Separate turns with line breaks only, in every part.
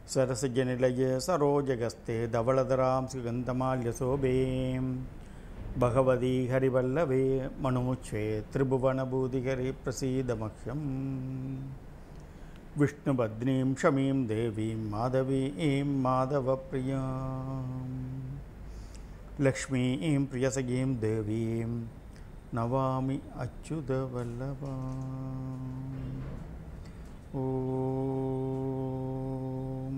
सरसजनिलय सरोजगस्ते धवलधरां सुगन्धमाल्यशोभें भगवती हरिवल्लभे मनुमुच्छे त्रिभुवनभूतिहरि प्रसीदमह्यम् विष्णुभद्नीं शमीं देवीं माधवीं माधवप्रियां लक्ष्मीं प्रियसखीं देवीं नवामि अच्युतवल्लभाम् ஓம்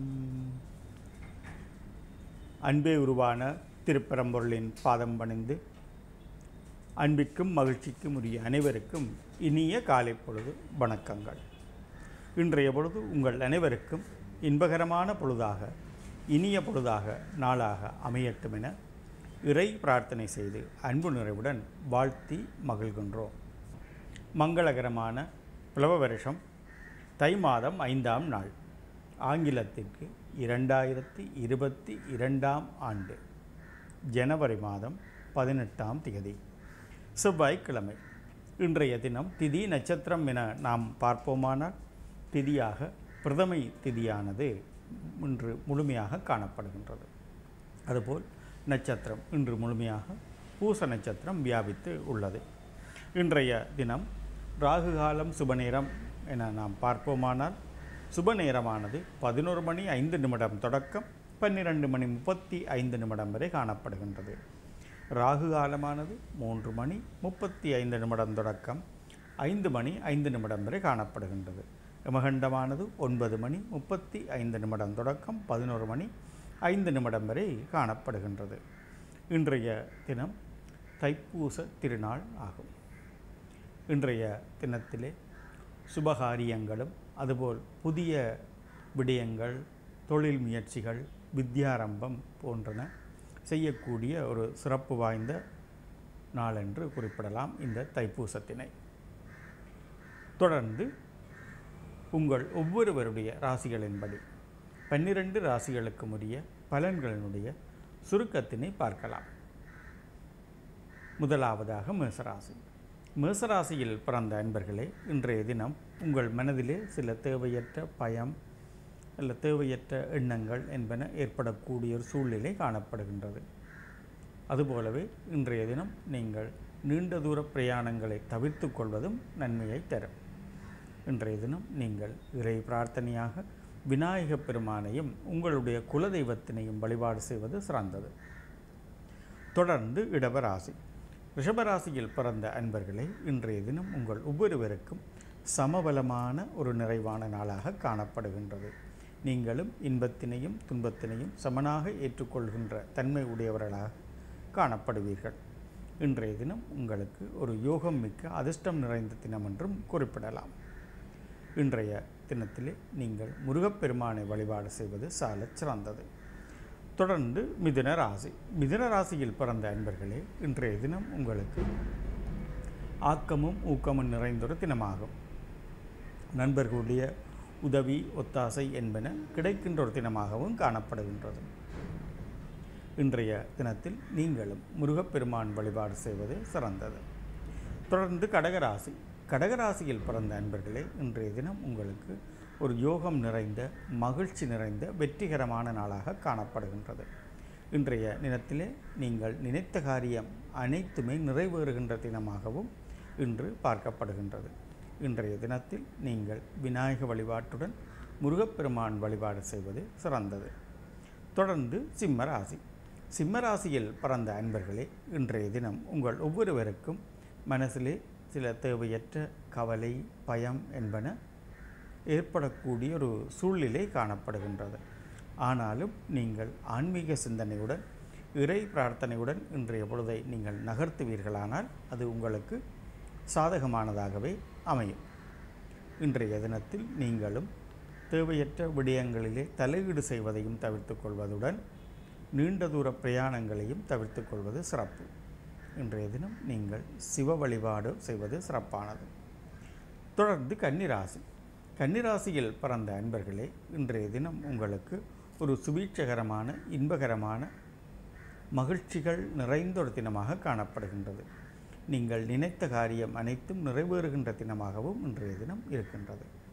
அன்பே உருவான திருப்பரம்பொருளின் பாதம் பணிந்து அன்பிற்கும் மகிழ்ச்சிக்கும் உரிய அனைவருக்கும் இனிய காலை பொழுது வணக்கங்கள் இன்றைய பொழுது உங்கள் அனைவருக்கும் இன்பகரமான பொழுதாக இனிய பொழுதாக நாளாக அமையட்டும் என இறை பிரார்த்தனை செய்து அன்பு நிறைவுடன் வாழ்த்தி மகிழ்கின்றோம் மங்களகரமான பிளவ வருஷம் தை மாதம் ஐந்தாம் நாள் ஆங்கிலத்திற்கு இரண்டாயிரத்தி இருபத்தி இரண்டாம் ஆண்டு ஜனவரி மாதம் பதினெட்டாம் திகதி செவ்வாய்க்கிழமை இன்றைய தினம் திதி நட்சத்திரம் என நாம் பார்ப்போமானால் திதியாக பிரதமை திதியானது இன்று முழுமையாக காணப்படுகின்றது அதுபோல் நட்சத்திரம் இன்று முழுமையாக பூச நட்சத்திரம் வியாபித்து உள்ளது இன்றைய தினம் ராகு காலம் சுபநேரம் என நாம் பார்ப்போமானால் சுப நேரமானது பதினோரு மணி ஐந்து நிமிடம் தொடக்கம் பன்னிரண்டு மணி முப்பத்தி ஐந்து நிமிடம் வரை காணப்படுகின்றது ராகு காலமானது மூன்று மணி முப்பத்தி ஐந்து நிமிடம் தொடக்கம் ஐந்து மணி ஐந்து நிமிடம் வரை காணப்படுகின்றது யமகண்டமானது ஒன்பது மணி முப்பத்தி ஐந்து நிமிடம் தொடக்கம் பதினோரு மணி ஐந்து நிமிடம் வரை காணப்படுகின்றது இன்றைய தினம் தைப்பூச திருநாள் ஆகும் இன்றைய தினத்திலே சுபகாரியங்களும் அதுபோல் புதிய விடயங்கள் தொழில் முயற்சிகள் வித்யாரம்பம் போன்றன செய்யக்கூடிய ஒரு சிறப்பு வாய்ந்த நாளென்று குறிப்பிடலாம் இந்த தைப்பூசத்தினை தொடர்ந்து உங்கள் ஒவ்வொருவருடைய ராசிகளின்படி பன்னிரண்டு ராசிகளுக்கு உரிய பலன்களினுடைய சுருக்கத்தினை பார்க்கலாம் முதலாவதாக மேசராசி மேசராசியில் பிறந்த அன்பர்களே இன்றைய தினம் உங்கள் மனதிலே சில தேவையற்ற பயம் அல்ல தேவையற்ற எண்ணங்கள் என்பன ஏற்படக்கூடிய ஒரு சூழ்நிலை காணப்படுகின்றது அதுபோலவே இன்றைய தினம் நீங்கள் நீண்ட தூர பிரயாணங்களை தவிர்த்து கொள்வதும் நன்மையை தரும் இன்றைய தினம் நீங்கள் இறை பிரார்த்தனையாக விநாயகப் பெருமானையும் உங்களுடைய குலதெய்வத்தினையும் வழிபாடு செய்வது சிறந்தது தொடர்ந்து இடவராசி ரிஷபராசியில் பிறந்த அன்பர்களே இன்றைய தினம் உங்கள் ஒவ்வொருவருக்கும் சமபலமான ஒரு நிறைவான நாளாக காணப்படுகின்றது நீங்களும் இன்பத்தினையும் துன்பத்தினையும் சமனாக ஏற்றுக்கொள்கின்ற தன்மை உடையவர்களாக காணப்படுவீர்கள் இன்றைய தினம் உங்களுக்கு ஒரு யோகம் மிக்க அதிர்ஷ்டம் நிறைந்த தினம் என்றும் குறிப்பிடலாம் இன்றைய தினத்திலே நீங்கள் முருகப்பெருமானை வழிபாடு செய்வது சாலச் சிறந்தது தொடர்ந்து மிதுன ராசி மிதுன ராசியில் பிறந்த அன்பர்களே இன்றைய தினம் உங்களுக்கு ஆக்கமும் ஊக்கமும் நிறைந்தொரு தினமாகும் நண்பர்களுடைய உதவி ஒத்தாசை என்பன கிடைக்கின்ற ஒரு தினமாகவும் காணப்படுகின்றது இன்றைய தினத்தில் நீங்களும் முருகப்பெருமான் வழிபாடு செய்வது சிறந்தது தொடர்ந்து கடகராசி கடகராசியில் பிறந்த அன்பர்களே இன்றைய தினம் உங்களுக்கு ஒரு யோகம் நிறைந்த மகிழ்ச்சி நிறைந்த வெற்றிகரமான நாளாக காணப்படுகின்றது இன்றைய தினத்திலே நீங்கள் நினைத்த காரியம் அனைத்துமே நிறைவேறுகின்ற தினமாகவும் இன்று பார்க்கப்படுகின்றது இன்றைய தினத்தில் நீங்கள் விநாயக வழிபாட்டுடன் முருகப்பெருமான் வழிபாடு செய்வது சிறந்தது தொடர்ந்து சிம்ம ராசி சிம்ம ராசியில் பிறந்த அன்பர்களே இன்றைய தினம் உங்கள் ஒவ்வொருவருக்கும் மனசிலே சில தேவையற்ற கவலை பயம் என்பன ஏற்படக்கூடிய ஒரு சூழ்நிலை காணப்படுகின்றது ஆனாலும் நீங்கள் ஆன்மீக சிந்தனையுடன் இறை பிரார்த்தனையுடன் இன்றைய பொழுதை நீங்கள் நகர்த்துவீர்களானால் அது உங்களுக்கு சாதகமானதாகவே அமையும் இன்றைய தினத்தில் நீங்களும் தேவையற்ற விடயங்களிலே தலையீடு செய்வதையும் தவிர்த்து கொள்வதுடன் நீண்ட தூர பிரயாணங்களையும் தவிர்த்து கொள்வது சிறப்பு இன்றைய தினம் நீங்கள் சிவ வழிபாடு செய்வது சிறப்பானது தொடர்ந்து கன்னிராசி கன்னிராசியில் பிறந்த அன்பர்களே இன்றைய தினம் உங்களுக்கு ஒரு சுபீட்சகரமான இன்பகரமான மகிழ்ச்சிகள் நிறைந்த ஒரு தினமாக காணப்படுகின்றது நீங்கள் நினைத்த காரியம் அனைத்தும் நிறைவேறுகின்ற தினமாகவும் இன்றைய தினம் இருக்கின்றது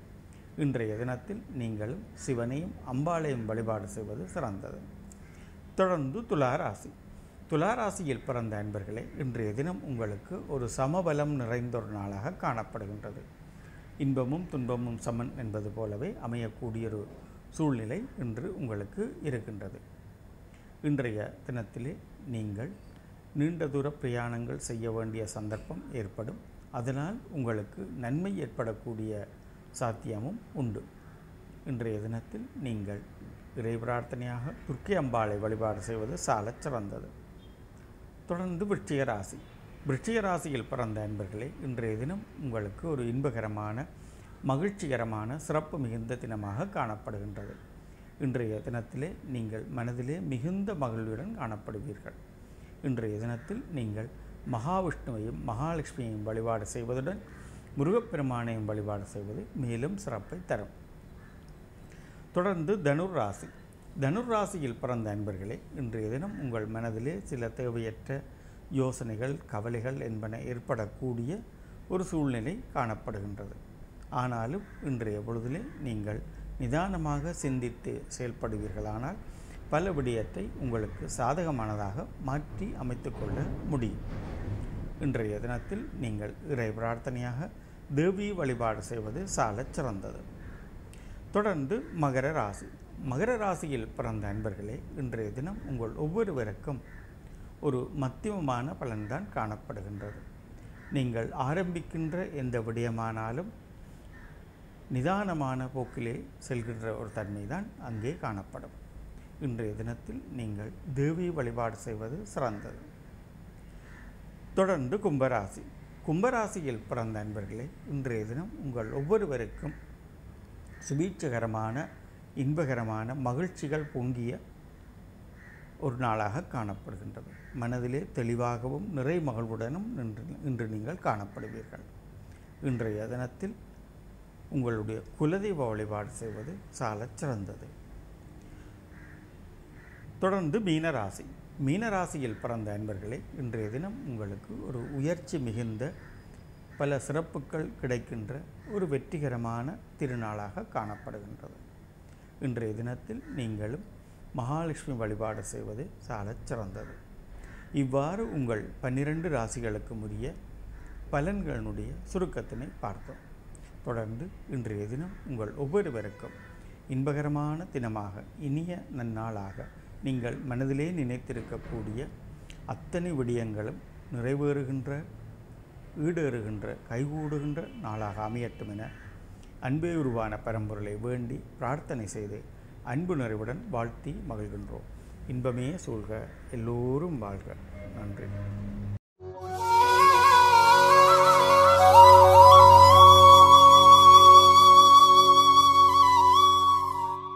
இன்றைய தினத்தில் நீங்கள் சிவனையும் அம்பாளையும் வழிபாடு செய்வது சிறந்தது தொடர்ந்து துளாராசி துளாராசியில் பிறந்த அன்பர்களே இன்றைய தினம் உங்களுக்கு ஒரு சமபலம் நிறைந்த ஒரு நாளாக காணப்படுகின்றது இன்பமும் துன்பமும் சமன் என்பது போலவே அமையக்கூடிய ஒரு சூழ்நிலை இன்று உங்களுக்கு இருக்கின்றது இன்றைய தினத்திலே நீங்கள் நீண்ட தூர பிரயாணங்கள் செய்ய வேண்டிய சந்தர்ப்பம் ஏற்படும் அதனால் உங்களுக்கு நன்மை ஏற்படக்கூடிய சாத்தியமும் உண்டு இன்றைய தினத்தில் நீங்கள் இறை பிரார்த்தனையாக துர்க்கை அம்பாளை வழிபாடு செய்வது சாலச் சிறந்தது தொடர்ந்து விருச்சிக ராசி விருச்சிக ராசியில் பிறந்த அன்பர்களே இன்றைய தினம் உங்களுக்கு ஒரு இன்பகரமான மகிழ்ச்சிகரமான சிறப்பு மிகுந்த தினமாக காணப்படுகின்றது இன்றைய தினத்திலே நீங்கள் மனதிலே மிகுந்த மகிழ்வுடன் காணப்படுவீர்கள் இன்றைய தினத்தில் நீங்கள் மகாவிஷ்ணுவையும் மகாலட்சுமியையும் வழிபாடு செய்வதுடன் முருகப்பெருமானையும் வழிபாடு செய்வது மேலும் சிறப்பை தரும் தொடர்ந்து தனுர் ராசி தனுர் ராசியில் பிறந்த அன்பர்களே இன்றைய தினம் உங்கள் மனதிலே சில தேவையற்ற யோசனைகள் கவலைகள் என்பன ஏற்படக்கூடிய ஒரு சூழ்நிலை காணப்படுகின்றது ஆனாலும் இன்றைய பொழுதிலே நீங்கள் நிதானமாக சிந்தித்து செயல்படுவீர்களானால் பல விடயத்தை உங்களுக்கு சாதகமானதாக மாற்றி அமைத்துக்கொள்ள முடியும் இன்றைய தினத்தில் நீங்கள் இறை பிரார்த்தனையாக தேவி வழிபாடு செய்வது சாலச் சிறந்தது தொடர்ந்து மகர ராசி மகர ராசியில் பிறந்த அன்பர்களே இன்றைய தினம் உங்கள் ஒவ்வொருவருக்கும் ஒரு மத்தியமமான பலன்தான் காணப்படுகின்றது நீங்கள் ஆரம்பிக்கின்ற எந்த விடயமானாலும் நிதானமான போக்கிலே செல்கின்ற ஒரு தன்மை தான் அங்கே காணப்படும் இன்றைய தினத்தில் நீங்கள் தேவி வழிபாடு செய்வது சிறந்தது தொடர்ந்து கும்பராசி கும்பராசியில் பிறந்த அன்பர்களே இன்றைய தினம் உங்கள் ஒவ்வொருவருக்கும் சுபீட்சகரமான இன்பகரமான மகிழ்ச்சிகள் பொங்கிய ஒரு நாளாக காணப்படுகின்றது மனதிலே தெளிவாகவும் நிறை மகிழ்வுடனும் இன்று இன்று நீங்கள் காணப்படுவீர்கள் இன்றைய தினத்தில் உங்களுடைய குலதெய்வ வழிபாடு செய்வது சாலச் சிறந்தது தொடர்ந்து மீனராசி மீனராசியில் பிறந்த அன்பர்களே இன்றைய தினம் உங்களுக்கு ஒரு உயர்ச்சி மிகுந்த பல சிறப்புகள் கிடைக்கின்ற ஒரு வெற்றிகரமான திருநாளாக காணப்படுகின்றது இன்றைய தினத்தில் நீங்களும் மகாலட்சுமி வழிபாடு செய்வது சாலச் சிறந்தது இவ்வாறு உங்கள் பன்னிரண்டு ராசிகளுக்கும் உரிய பலன்களினுடைய சுருக்கத்தினை பார்த்தோம் தொடர்ந்து இன்றைய தினம் உங்கள் ஒவ்வொருவருக்கும் இன்பகரமான தினமாக இனிய நன்னாளாக நீங்கள் மனதிலே நினைத்திருக்கக்கூடிய அத்தனை விடயங்களும் நிறைவேறுகின்ற ஈடேறுகின்ற கைகூடுகின்ற நாளாக அமையட்டும் என அன்பே உருவான பரம்பொருளை வேண்டி பிரார்த்தனை செய்து அன்பு நிறைவுடன் வாழ்த்தி மகிழ்கின்றோம் இன்பமே சூழ்க எல்லோரும் வாழ்க நன்றி